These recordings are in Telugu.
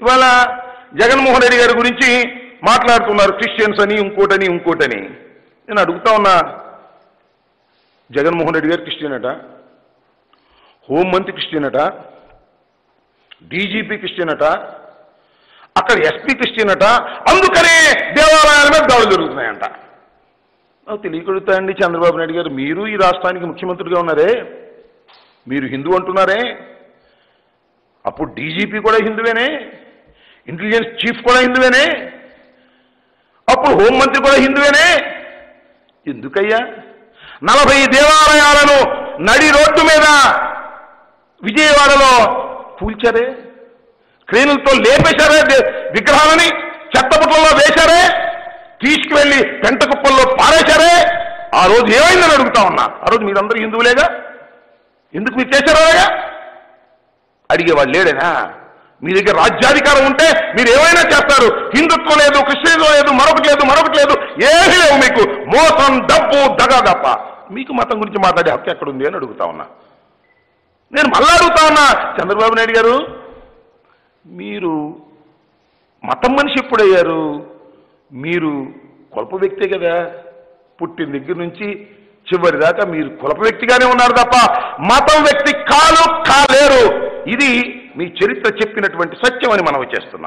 ఇవాళ జగన్మోహన్ రెడ్డి గారి గురించి మాట్లాడుతున్నారు క్రిస్టియన్స్ అని ఇంకోటని ఇంకోటని నేను అడుగుతా ఉన్నా జగన్మోహన్ రెడ్డి గారు క్రిస్టియన్ అట హోంమంత్రి క్రిస్టియన్ అట డీజీపీ క్రిస్టియన్ అట అక్కడ ఎస్పీ క్రిస్టియన్ అట అందుకనే దేవాలయాల మీద దాడులు జరుగుతున్నాయంట నాకు తెలియకడుగుతాయండి చంద్రబాబు నాయుడు గారు మీరు ఈ రాష్ట్రానికి ముఖ్యమంత్రిగా ఉన్నారే మీరు హిందూ అంటున్నారే అప్పుడు డీజీపీ కూడా హిందువేనే ఇంటెలిజెన్స్ చీఫ్ కూడా హిందువేనే అప్పుడు హోంమంత్రి కూడా హిందువేనే ఎందుకయ్యా నలభై దేవాలయాలను నడి రోడ్డు మీద విజయవాడలో కూల్చారే క్రేనులతో లేపేశారే దే- విగ్రహాలని చెత్తపుట్లలో వేశారే తీసుకువెళ్లి పెంట కుప్పల్లో పారేశారే ఆ రోజు ఏమైందని అడుగుతా ఉన్నా ఆ రోజు మీరందరూ హిందువులేగా ఎందుకు మీరు చేశారు అలాగా అడిగేవాడు లేడేనా మీ దగ్గర రాజ్యాధికారం ఉంటే మీరు ఏమైనా చేస్తారు హిందుత్వం లేదు క్రిస్టియనిజం లేదు మరొకటి లేదు మరొకటి లేదు ఏమీ లేవు మీకు మోసం డబ్బు దగా తప్ప మీకు మతం గురించి మాట్లాడే హక్కు ఎక్కడుంది అని అడుగుతా ఉన్నా నేను మళ్ళా అడుగుతా ఉన్నా చంద్రబాబు నాయుడు గారు మీరు మతం మనిషి ఎప్పుడయ్యారు మీరు కులప వ్యక్తే కదా పుట్టిన దగ్గర నుంచి చివరి దాకా మీరు కులప వ్యక్తిగానే ఉన్నారు తప్ప మతం వ్యక్తి కాలు కాలేరు ఇది మీ చరిత్ర చెప్పినటువంటి సత్యం అని మనం చేస్తున్నా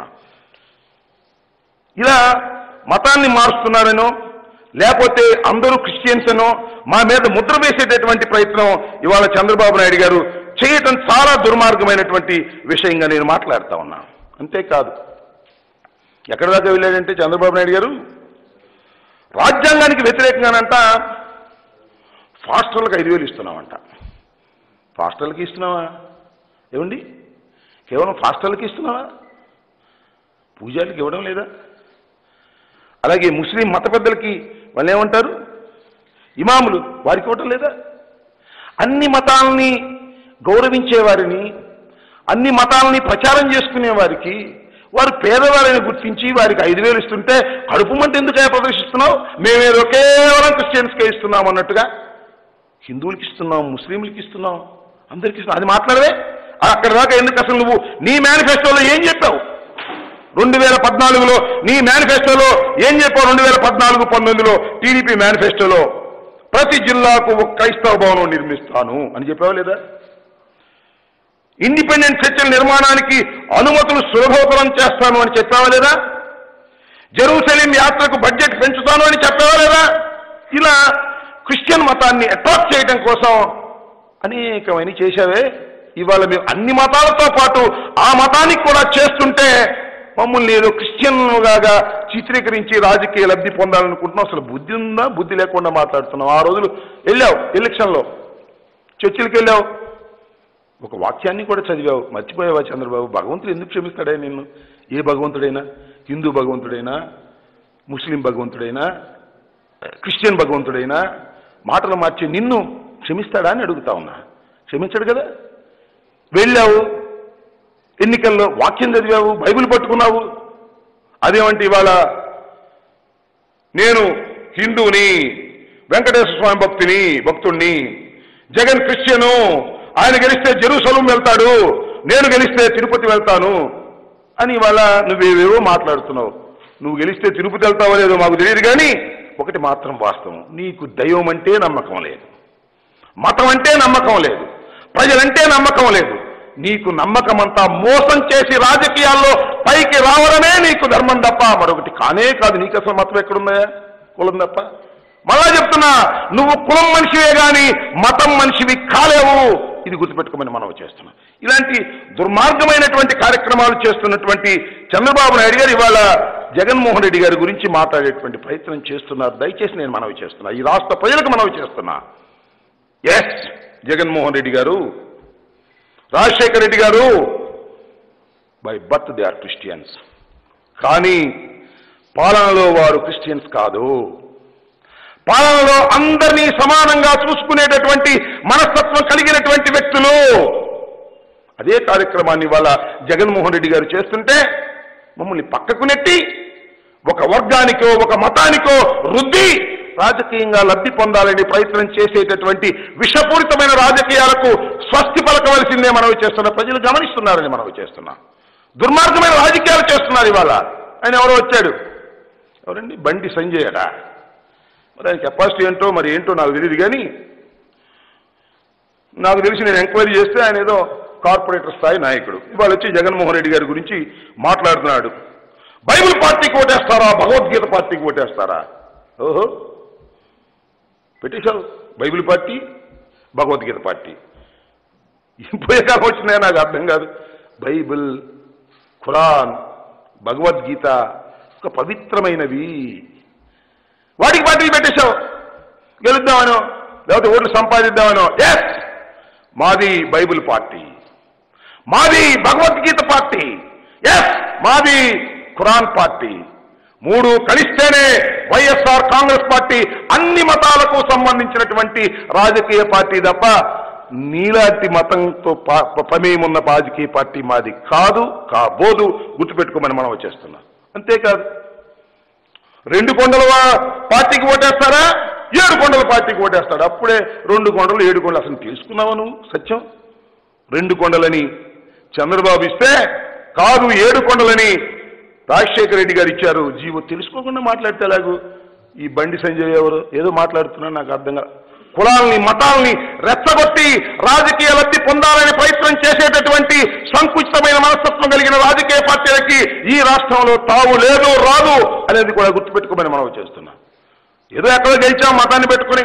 ఇలా మతాన్ని మారుస్తున్నారనో లేకపోతే అందరూ క్రిస్టియన్స్ అనో మా మీద ముద్ర వేసేటటువంటి ప్రయత్నం ఇవాళ చంద్రబాబు నాయుడు గారు చేయటం చాలా దుర్మార్గమైనటువంటి విషయంగా నేను మాట్లాడుతా ఉన్నా అంతేకాదు ఎక్కడి దాకా వెళ్ళాడంటే చంద్రబాబు నాయుడు గారు రాజ్యాంగానికి వ్యతిరేకంగానంట ఫాస్టర్లకు ఐదు వేలు ఇస్తున్నామంట ఫాస్టర్లకి ఇస్తున్నావా ఏమండి కేవలం ఫాస్టర్లకి ఇస్తున్నావా పూజారికి ఇవ్వడం లేదా అలాగే ముస్లిం మత పెద్దలకి వాళ్ళు ఏమంటారు ఇమాములు వారికి ఇవ్వటం లేదా అన్ని మతాలని గౌరవించే వారిని అన్ని మతాలని ప్రచారం చేసుకునే వారికి వారు పేదవారిని గుర్తించి వారికి ఐదు వేలు ఇస్తుంటే కడుపు మంట ఎందుకైనా ప్రదర్శిస్తున్నావు మేమేదో కేవలం క్రిస్టియన్స్కే ఇస్తున్నాం అన్నట్టుగా హిందువులకి ఇస్తున్నాం ముస్లింలకి ఇస్తున్నాం అందరికి ఇస్తున్నాం అది మాట్లాడవే అక్కడ దాకా ఎందుకు అసలు నువ్వు నీ మేనిఫెస్టోలో ఏం చెప్పావు రెండు వేల పద్నాలుగులో నీ మేనిఫెస్టోలో ఏం చెప్పావు రెండు వేల పద్నాలుగు పంతొమ్మిదిలో టీడీపీ మేనిఫెస్టోలో ప్రతి జిల్లాకు ఒక క్రైస్తవ భవనం నిర్మిస్తాను అని చెప్పావా లేదా ఇండిపెండెంట్ చర్చల నిర్మాణానికి అనుమతులు సులభోపరం చేస్తాను అని చెప్పావా లేదా జెరూసలేం యాత్రకు బడ్జెట్ పెంచుతాను అని చెప్పావా లేదా ఇలా క్రిస్టియన్ మతాన్ని అట్రాక్ట్ చేయడం కోసం అనేకమైన చేశావే ఇవాళ మేము అన్ని మతాలతో పాటు ఆ మతానికి కూడా చేస్తుంటే మమ్మల్ని ఏదో క్రిస్టియన్గా చిత్రీకరించి రాజకీయ లబ్ధి పొందాలనుకుంటున్నాం అసలు బుద్ధి ఉందా బుద్ధి లేకుండా మాట్లాడుతున్నాం ఆ రోజులు వెళ్ళావు ఎలక్షన్లో చర్చిలకు వెళ్ళావు ఒక వాక్యాన్ని కూడా చదివావు మర్చిపోయావా చంద్రబాబు భగవంతుడు ఎందుకు క్షమిస్తాడే నిన్ను ఏ భగవంతుడైనా హిందూ భగవంతుడైనా ముస్లిం భగవంతుడైనా క్రిస్టియన్ భగవంతుడైనా మాటలు మార్చి నిన్ను క్షమిస్తాడా అని అడుగుతా ఉన్నా క్షమించడు కదా వెళ్ళావు ఎన్నికల్లో వాక్యం చదివావు బైబిల్ పట్టుకున్నావు అదేమంటే ఇవాళ నేను హిందూని వెంకటేశ్వర స్వామి భక్తిని భక్తుణ్ణి జగన్ క్రిస్టియను ఆయన గెలిస్తే జెరూసలం వెళ్తాడు నేను గెలిస్తే తిరుపతి వెళ్తాను అని ఇవాళ నువ్వేవేవో మాట్లాడుతున్నావు నువ్వు గెలిస్తే తిరుపతి వెళ్తావో లేదో మాకు తెలియదు కానీ ఒకటి మాత్రం వాస్తవం నీకు దైవం అంటే నమ్మకం లేదు మతం అంటే నమ్మకం లేదు ప్రజలంటే నమ్మకం లేదు నీకు నమ్మకం అంతా మోసం చేసి రాజకీయాల్లో పైకి రావడమే నీకు ధర్మం తప్ప మరొకటి కానే కాదు నీకు అసలు మతం ఎక్కడుందా కులం తప్ప మళ్ళా చెప్తున్నా నువ్వు కులం మనిషివే గాని మతం మనిషివి కాలేవు ఇది గుర్తుపెట్టుకోమని మనం చేస్తున్నాం ఇలాంటి దుర్మార్గమైనటువంటి కార్యక్రమాలు చేస్తున్నటువంటి చంద్రబాబు నాయుడు గారు ఇవాళ జగన్మోహన్ రెడ్డి గారి గురించి మాట్లాడేటువంటి ప్రయత్నం చేస్తున్నారు దయచేసి నేను మనవి చేస్తున్నా ఈ రాష్ట్ర ప్రజలకు మనవి చేస్తున్నా ఎస్ జగన్మోహన్ రెడ్డి గారు రాజశేఖర రెడ్డి గారు by birth they are Christians కానీ పాలనలో వారు క్రిస్టియన్స్ కాదు పాలనలో అందరినీ సమానంగా చూసుకునేటటువంటి మనస్తత్వం కలిగినటువంటి వ్యక్తులు అదే కార్యక్రమాన్ని ఇవాళ జగన్మోహన్ రెడ్డి గారు చేస్తుంటే మమ్మల్ని పక్కకు నెట్టి ఒక వర్గానికో ఒక మతానికో రుద్ది రాజకీయంగా లబ్ధి పొందాలని ప్రయత్నం చేసేటటువంటి విషపూరితమైన రాజకీయాలకు స్వస్తి పలకవలసిందే మనవి చేస్తున్న ప్రజలు గమనిస్తున్నారని మనవి చేస్తున్నాం దుర్మార్గమైన రాజకీయాలు చేస్తున్నారు ఇవాళ ఆయన ఎవరో వచ్చాడు ఎవరండి బండి సంజయడా మరి ఆయన కెపాసిటీ ఏంటో మరి ఏంటో నాకు తెలియదు కానీ నాకు తెలిసి నేను ఎంక్వైరీ చేస్తే ఆయన ఏదో కార్పొరేటర్ స్థాయి నాయకుడు ఇవాళ వచ్చి జగన్మోహన్ రెడ్డి గారి గురించి మాట్లాడుతున్నాడు బైబిల్ పార్టీకి ఓటేస్తారా భగవద్గీత పార్టీకి ఓటేస్తారా ఓహో పెట్టేశావు బైబిల్ పార్టీ భగవద్గీత పార్టీ పోయే కాలం వచ్చినాయో నాకు అర్థం కాదు బైబిల్ ఖురాన్ భగవద్గీత ఒక పవిత్రమైనవి వాటికి పార్టీలు పెట్టేశావు గెలుద్దామనో లేకపోతే ఓట్లు సంపాదిద్దామనో ఎస్ మాది బైబిల్ పార్టీ మాది భగవద్గీత పార్టీ ఎస్ మాది ఖురాన్ పార్టీ మూడు కలిస్తేనే వైఎస్ఆర్ కాంగ్రెస్ పార్టీ అన్ని మతాలకు సంబంధించినటువంటి రాజకీయ పార్టీ తప్ప నీలాంటి మతంతో పా- ప్రమేయం ఉన్న రాజకీయ పార్టీ మాది కాదు కాబోదు గుర్తుపెట్టుకోమని మనం వచ్చేస్తున్నాం అంతేకాదు రెండు కొండల వా- పార్టీకి ఓటేస్తారా ఏడు కొండల పార్టీకి ఓటేస్తాడు అప్పుడే రెండు కొండలు ఏడు కొండలు అసలు తెలుసుకున్నావా నువ్వు సత్యం రెండు కొండలని చంద్రబాబు ఇస్తే కాదు ఏడు కొండలని రాజశేఖర రెడ్డి గారు ఇచ్చారు జీవో తెలుసుకోకుండా మాట్లాడితే ఎలాగూ ఈ బండి సంజయ్ ఎవరు ఏదో మాట్లాడుతున్నా నాకు అర్థం కాదు కులాల్ని మతాల్ని రెచ్చగొట్టి రాజకీయ లబ్ధి పొందాలని ప్రయత్నం చేసేటటువంటి సంకుచితమైన మనస్తత్వం కలిగిన రాజకీయ పార్టీలకి ఈ రాష్ట్రంలో తావు లేదు రాదు అనేది కూడా గుర్తుపెట్టుకోమని మనం చేస్తున్నాం ఏదో ఎక్కడో గెలిచాం మతాన్ని పెట్టుకుని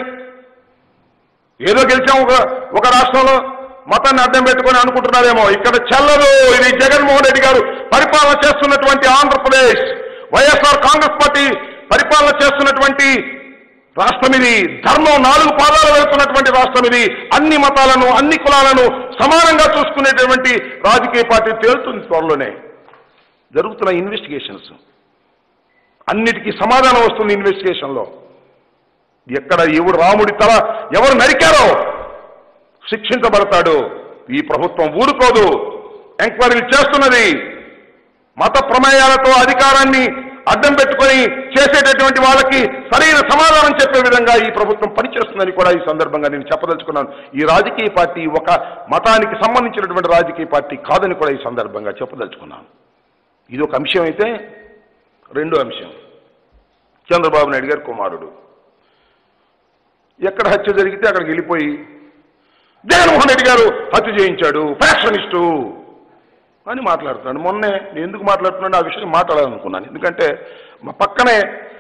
ఏదో గెలిచాం ఒక ఒక రాష్ట్రంలో మతాన్ని అడ్డం పెట్టుకొని అనుకుంటున్నారేమో ఇక్కడ చెల్లదు ఇది జగన్మోహన్ రెడ్డి గారు పరిపాలన చేస్తున్నటువంటి ఆంధ్రప్రదేశ్ వైఎస్ఆర్ కాంగ్రెస్ పార్టీ పరిపాలన చేస్తున్నటువంటి రాష్ట్రం ఇది ధర్మం నాలుగు పాదాలు వెళ్తున్నటువంటి రాష్ట్రం ఇది అన్ని మతాలను అన్ని కులాలను సమానంగా చూసుకునేటువంటి రాజకీయ పార్టీ తేలుతుంది త్వరలోనే జరుగుతున్న ఇన్వెస్టిగేషన్స్ అన్నిటికీ సమాధానం వస్తుంది ఇన్వెస్టిగేషన్లో ఎక్కడ ఎవడు రాముడి తల ఎవరు నరికారో శిక్షించబడతాడు ఈ ప్రభుత్వం ఊరుకోదు ఎంక్వైరీలు చేస్తున్నది మత ప్రమేయాలతో అధికారాన్ని అడ్డం పెట్టుకొని చేసేటటువంటి వాళ్ళకి సరైన సమాధానం చెప్పే విధంగా ఈ ప్రభుత్వం పనిచేస్తుందని కూడా ఈ సందర్భంగా నేను చెప్పదలుచుకున్నాను ఈ రాజకీయ పార్టీ ఒక మతానికి సంబంధించినటువంటి రాజకీయ పార్టీ కాదని కూడా ఈ సందర్భంగా చెప్పదలుచుకున్నాను ఇది ఒక అంశం అయితే రెండో అంశం చంద్రబాబు నాయుడు గారి కుమారుడు ఎక్కడ హత్య జరిగితే అక్కడికి వెళ్ళిపోయి జగన్మోహన్ రెడ్డి గారు హత్య చేయించాడు ఫ్యాక్షనిస్టు అని మాట్లాడుతున్నాడు మొన్నే నేను ఎందుకు మాట్లాడుతున్నాను ఆ విషయం మాట్లాడాలనుకున్నాను ఎందుకంటే మా పక్కనే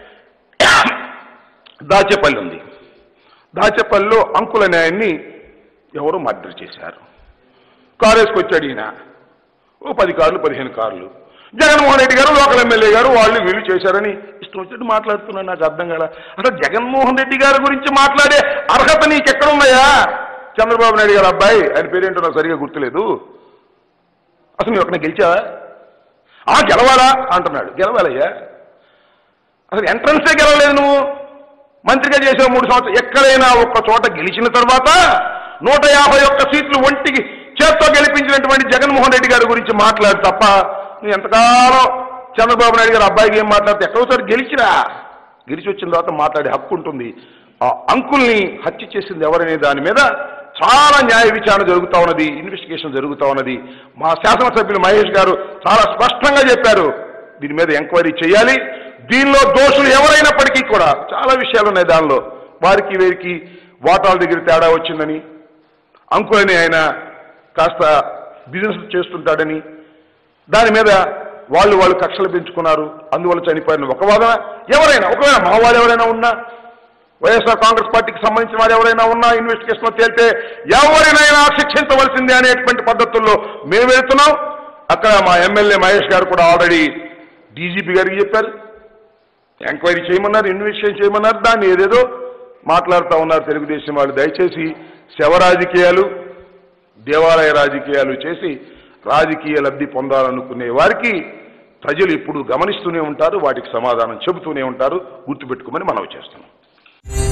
దాచేపల్లి ఉంది దాచేపల్లిలో అంకుల న్యాయాన్ని ఎవరో మర్డర్ చేశారు కారు వేసుకొచ్చాడు ఈయన ఓ పది కార్లు పదిహేను కార్లు జగన్మోహన్ రెడ్డి గారు లోకల్ ఎమ్మెల్యే గారు వాళ్ళు వీళ్ళు చేశారని ఇష్టం వచ్చినట్టు మాట్లాడుతున్నాను నాకు అర్థం కాల అసలు జగన్మోహన్ రెడ్డి గారి గురించి మాట్లాడే అర్హత నీకెక్కడున్నాయా చంద్రబాబు నాయుడు గారు అబ్బాయి ఆయన పేరేంటో నాకు సరిగా గుర్తులేదు అసలు నువ్వు ఎక్కడ గెలిచావా ఆ గెలవాలా అంటున్నాడు గెలవాలయ్యా అసలు ఎంట్రన్సే గెలవలేదు నువ్వు మంత్రిగా చేసే మూడు సంవత్సరాలు ఎక్కడైనా ఒక్క చోట గెలిచిన తర్వాత నూట యాభై ఒక్క సీట్లు ఒంటికి చేత్తో గెలిపించినటువంటి జగన్మోహన్ రెడ్డి గారి గురించి మాట్లాడు తప్ప నువ్వు ఎంతకాలం చంద్రబాబు నాయుడు గారు అబ్బాయికి ఏం మాట్లాడితే ఎక్కడో చోట గెలిచిరా గెలిచి వచ్చిన తర్వాత మాట్లాడే హక్కు ఉంటుంది ఆ అంకుల్ని హత్య చేసింది ఎవరనే దాని మీద చాలా న్యాయ విచారణ జరుగుతా ఉన్నది ఇన్వెస్టిగేషన్ జరుగుతా ఉన్నది మా శాసనసభ్యులు మహేష్ గారు చాలా స్పష్టంగా చెప్పారు దీని మీద ఎంక్వైరీ చేయాలి దీనిలో దోషులు ఎవరైనప్పటికీ కూడా చాలా విషయాలు ఉన్నాయి దానిలో వారికి వీరికి వాటాల దగ్గర తేడా వచ్చిందని అంకులని ఆయన కాస్త బిజినెస్ చేస్తుంటాడని దాని మీద వాళ్ళు వాళ్ళు కక్షలు పెంచుకున్నారు అందువల్ల చనిపోయిన ఒక వాదన ఎవరైనా ఒకవేళ మా వాళ్ళు ఎవరైనా ఉన్నా వైఎస్ఆర్ కాంగ్రెస్ పార్టీకి సంబంధించిన వారు ఎవరైనా ఉన్నా ఇన్వెస్టిగేషన్ లో తేలితే ఎవరినైనా శిక్షించవలసిందే అనేటువంటి పద్ధతుల్లో మేము వెళ్తున్నాం అక్కడ మా ఎమ్మెల్యే మహేష్ గారు కూడా ఆల్రెడీ డీజీపీ గారికి చెప్పారు ఎంక్వైరీ చేయమన్నారు ఇన్వెస్టిగేషన్ చేయమన్నారు దాన్ని ఏదేదో మాట్లాడుతూ ఉన్నారు తెలుగుదేశం వాళ్ళు దయచేసి శవ రాజకీయాలు దేవాలయ రాజకీయాలు చేసి రాజకీయ లబ్ధి పొందాలనుకునే వారికి ప్రజలు ఇప్పుడు గమనిస్తూనే ఉంటారు వాటికి సమాధానం చెబుతూనే ఉంటారు గుర్తుపెట్టుకోమని మనవి చేస్తున్నాం